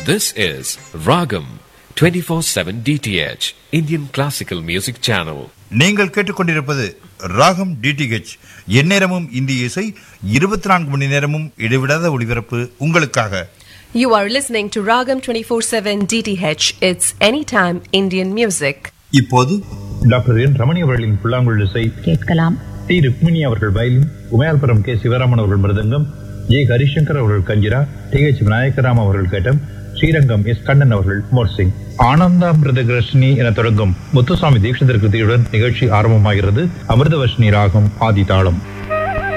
This is Ragam 24/7 DTH Indian Classical Music Channel. நீங்கள் கேட்டுக்கொண்டிருப்பது ராகம் டிடிஹெச் எந்நேரமும் இந்திய இசை இருபத்தி நான்கு மணி நேரமும் இடைவிடாத ஒளிபரப்பு உங்களுக்காக You are listening to Ragam 24/7 DTH. It's anytime Indian music. இப்போது டாக்டர் என் ரமணி அவர்களின் புல்லாங்குழல் இசை கேட்கலாம் டி ருக்மிணி அவர்கள் வயலின் உமையால்புரம் கே சிவராமன் அவர்கள் மிருதங்கம் ஜே ஹரிசங்கர் அவர்கள் கஞ்சிரா டி எச் விநாயகராம் அவர்கள் கேட்டம் ஸ்ரீரங்கம் எஸ் கண்ணன் அவர்கள் மோர்சிங் ஆனந்தாமிருதகிருஷ்ணி என தொடங்கும் முத்துசாமி தீட்சிதர் கிருதியுடன் நிகழ்ச்சி ஆரம்பமாகிறது அமிர்தவர்ஷினி ராகம் ஆதி தாளம்